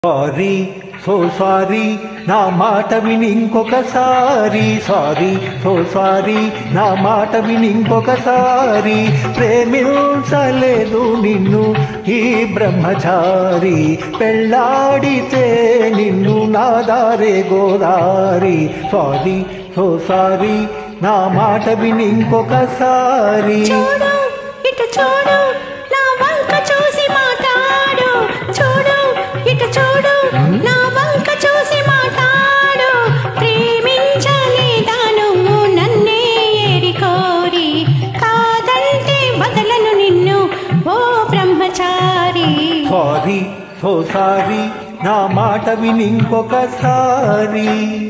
sorry so sorry నా మాట విని ఇంకొకసారి సారీ సో సారీ నా మాట విని ఇంకొకసారి ప్రేమించలేదు నిన్ను ఈ బ్రహ్మచారి పెళ్ళాడితే నిన్ను నా దారే గోదారి సారీ సో సారీ నా మాట విని ఇంకొకసారి చూడు ఇటు చూడు నా వంక చూసి మాట్లాడు చూడు ఇటు చూడు నా వంక చూసి మాట్లాడు ప్రేమించలేదా నువ్వు నన్నే ఏరి కోరి కాదంటే వదలను నిన్ను ఓ బ్రహ్మచారి సారీ సో సారీ నా మాట విని ఇంకొకసారి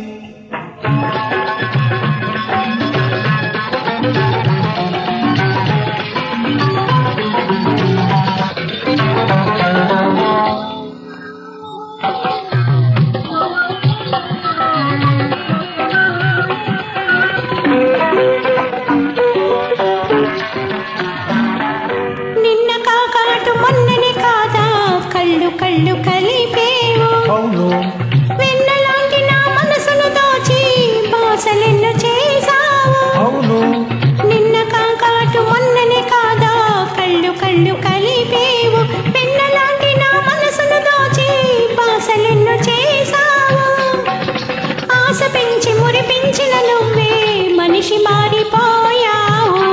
నిన్న కాకాటు మొన్ననే కాదా కళ్ళు కళ్ళు కలిపేవు అవును వెన్నలాంటి నా మనసును దోచి బాసలెన్ను చేశావు అవును నిన్న కాకాటు మొన్ననే కాదా కళ్ళు కళ్ళు కలిపేవు వెన్నలాంటి నా మనసును దోచి బాసలెన్ను చేశావు ఆశ పెంచి మురిపించిన నువ్వే మనిషి మారిపోయావు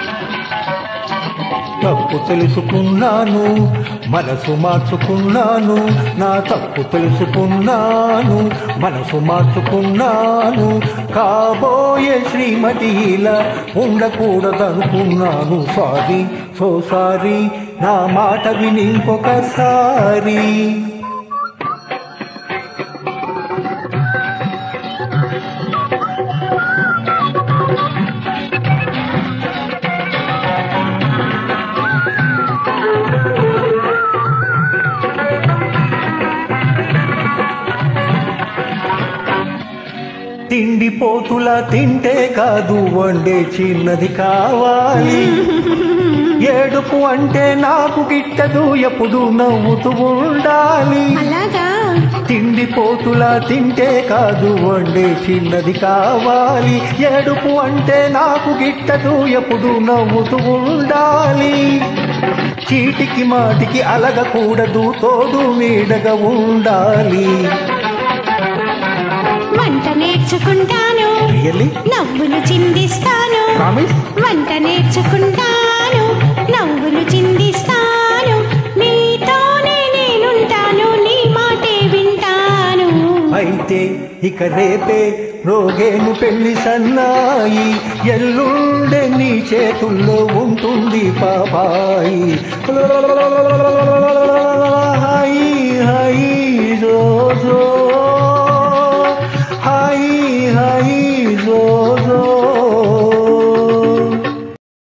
తప్పు తెలుసుకున్నాను మనసు మార్చుకున్నాను నా తప్పు తెలుసుకున్నాను మనసు మార్చుకున్నాను కాబోయే శ్రీమతి ఇలా ఉండకూడదనుకున్నాను సారీ సో సారీ నా మాట విని ఇంకొకసారి తిండి పోతుల తింటే కాదు వండే చిన్నది కావాలి ఏడుపు అంటే నాకు గిట్టదు ఎప్పుడు నవ్వుతూ ఉండాలి అలాగా తిండి పోతుల తింటే కాదు వండే చిన్నది కావాలి ఏడుపు అంటే నాకు గిట్టదు ఎప్పుడు నవ్వుతూ ఉండాలి చీటికి మాటికి అలగకూడదు తోడు నీడగా ఉండాలి వంట నేర్చుకుంటాను రియల్లీ నవ్వులు చిందిస్తాను ప్రామిస్ వంట నేర్చుకుంటాను నవ్వులు చిందిస్తాను నీతోనే నేనుంటాను నీ మాటే వింటాను అయితే ఇక రేపే రోగేను పెళ్లి సన్నాయి ఎల్లుండే నీ చేతుల్లో ఉంటుంది పాపాయి